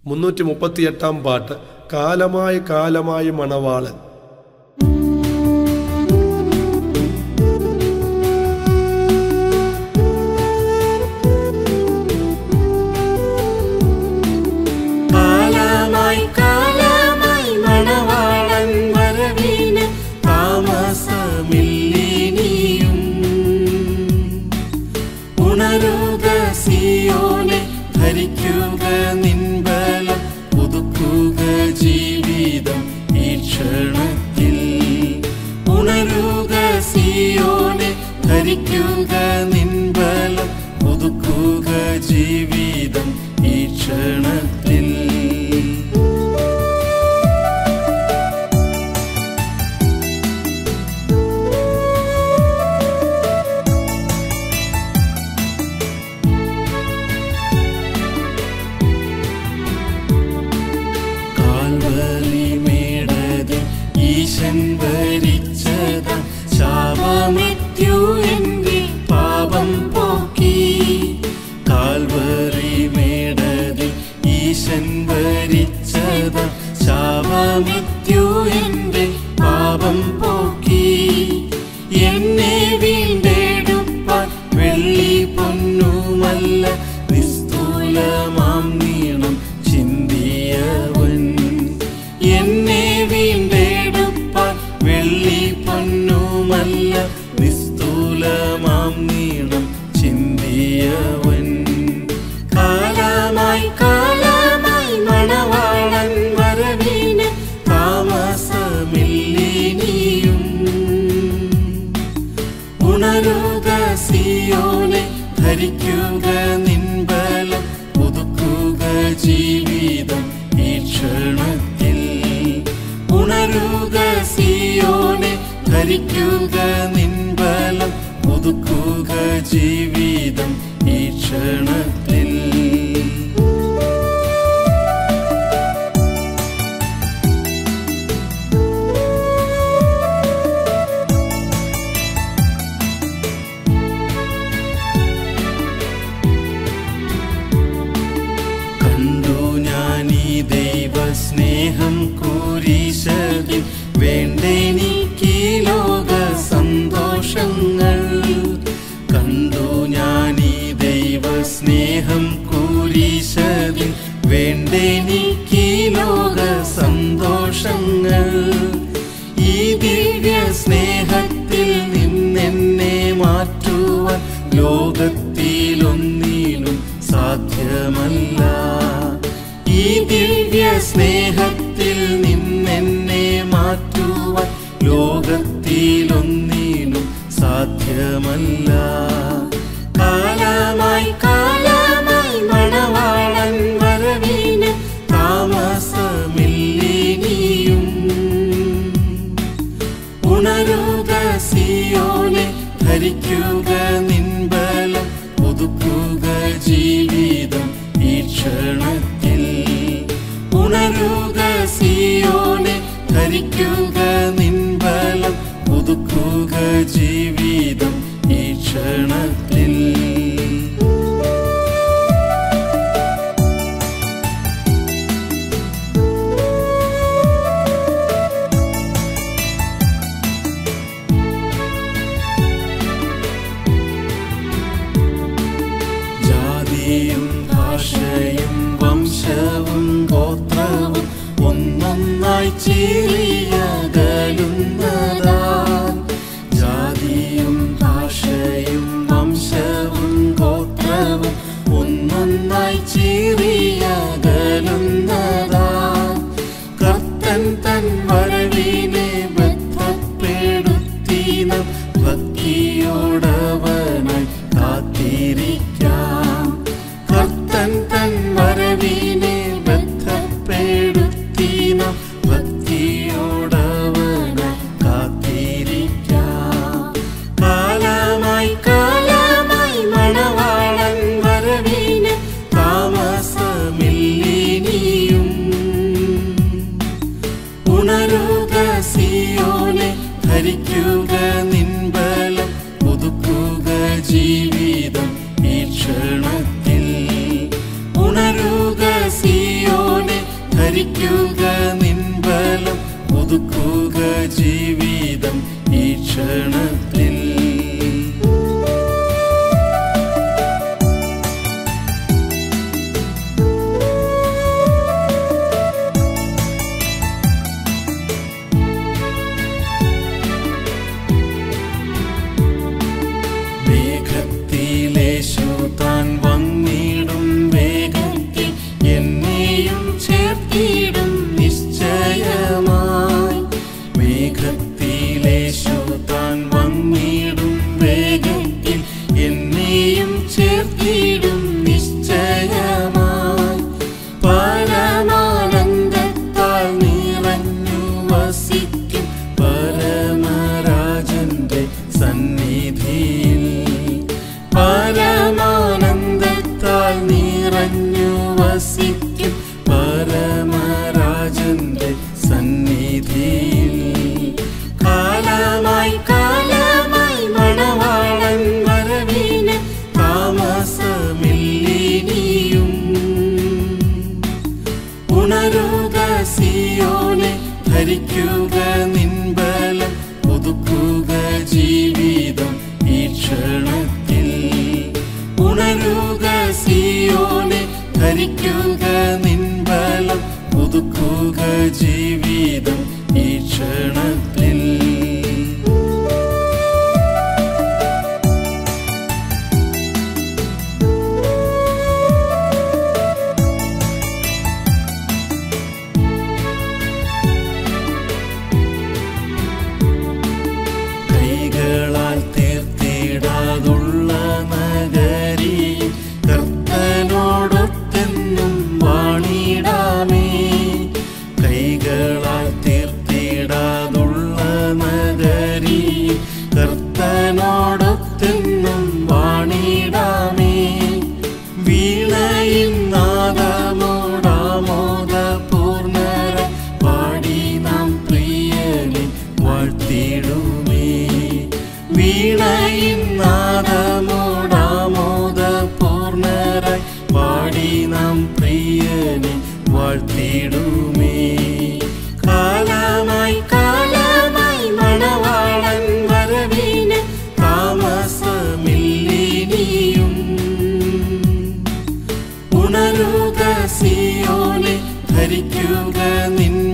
മുന്നൂറ്റി മുപ്പത്തിയെട്ടാം പാട്ട് കാലമായി കാലമായി മണവാളൻ കാലമായി കാലമായി മണവാളൻ വരവിന് താമസമില്ലിനിയും ഉണരുക സിയോനെ ധരിക്കുക നിൻബലം പുതുക്കുക ജീവിതം ഈ ക്ഷണത്തിൽ ഉണരുക സിയോനെ ധരിക്കുക നിൻബലം പുതുക്കുക ജീവിതം ഈ ക്ഷണത്തിൽ കാൽവരി മേടതിൽ ഈശൻ ഭരിച്ചത ശാപമെത്യു എന്റെ പാപം പോക്കി കാൽവരി മേടതിൽ ഈശൻ ഭരിച്ചത ശാപമെത്യു എന്റെ പാപം പോക്കി എന്നെ വീണ്ടെടുപ്പാൻ വെള്ളി പൊന്നുമല്ല നിസ്തൂലമാം നീണം ചിന്തിയവൻ എന്നെ വീണ്ടെടുപ്പാൻ വെള്ളി പൊന്നുമല്ല നിസ്തൂലമാം നീണം ചിന്തിയവൻ കാലമായി കാലമായി മണവാളൻ വരവിന് താമസമില്ലിനിയും ഉണരുക സിയോനെ ധരിക്കുക നിൻബലം പുതുക്കുക ജീവിതം ഈ ക്ഷണത്തിൽ ഉണരുക സിയോനെ ധരിക്കുക നിൻബലം പുതുക്കുക ജീവിതം ഈ ക്ഷണത്തിൽ കണ്ടു ഞാൻ ഈ ദൈവ സ്നേഹം കുരിശതിൽ വേണ്ടെനിക്ക് ലോക സന്തോഷങ്ങൾ കണ്ടു ഞാൻ ഈ ദൈവ സ്നേഹം കുരിശതിൽ വേണ്ടെനിക്ക് ലോക സന്തോഷങ്ങൾ ഈ ദിവ്യ സ്നേഹത്തിൽ നിന്നെന്നെ മാറ്റുവാൻ ലോകത്തിലൊന്നിലും സാധ്യമല്ല ഈ ദിവ്യ സ്നേഹത്തിൽ നിന്നെന്നെ മാറ്റുവാൻ ലോകത്തിലൊന്നിലും സാധ്യമല്ല കാലമായി കാലമായി മണവാളൻ വരവിന് താമസമില്ലിനിയും ഉണരുക സിയോനെ ധരിക്കുക നിൻബലം പുതുക്കുക ജീവിതം ഈ ക്ഷണത്തിൽ ഉണരുക സിയോനെ ധരിക്കുക നിൻബലം പുതുക്കുക ജീവിതം ഈ ക്ഷണത്തിൽ ജാതിയും ഭാഷയും വംശവും ഗോത്രവും ഒന്നൊന്നായി ചിരിയകലുന്നതാൽ ജാതിയും ഭാഷയും വംശവും ഉണരുക സിയോനെ ധരിക്കുക നിൻബലം പുതുക്കുക ജീവിതം ഈ ക്ഷണത്തിൽ ഉണരുക സിയോനെ ധരിക്കുക നിൻബലം പുതുക്കുക ജീവിതം ഈ ക്ഷണത്തിൽ കൈകളാൽ തീർത്തിടാതുള്ള നഗരി കർത്തനോടൊത്തെന്നും വാണിടാമേ കൈകളാൽ തീർത്തിടാതുള്ള നഗരി കർത്തനോടൊത്തെന്നും വാണിടാമേ വീണയും നാദമോടാമോദ പൂർണ്ണര പാടി നാം പ്രിയനെ വാഴ്ത്തിടുമേ വീണയും നാദമോടാമോദ പൂർണ്ണര പാടി നാം പ്രിയനെ വാഴ്ത്തിടുമേ കാലമായി കാലമായി മണവാളൻ വരവിന് താമസമില്ലിനിയും ഉണരുക സിയോനെ ധരിക്കുക നിൻ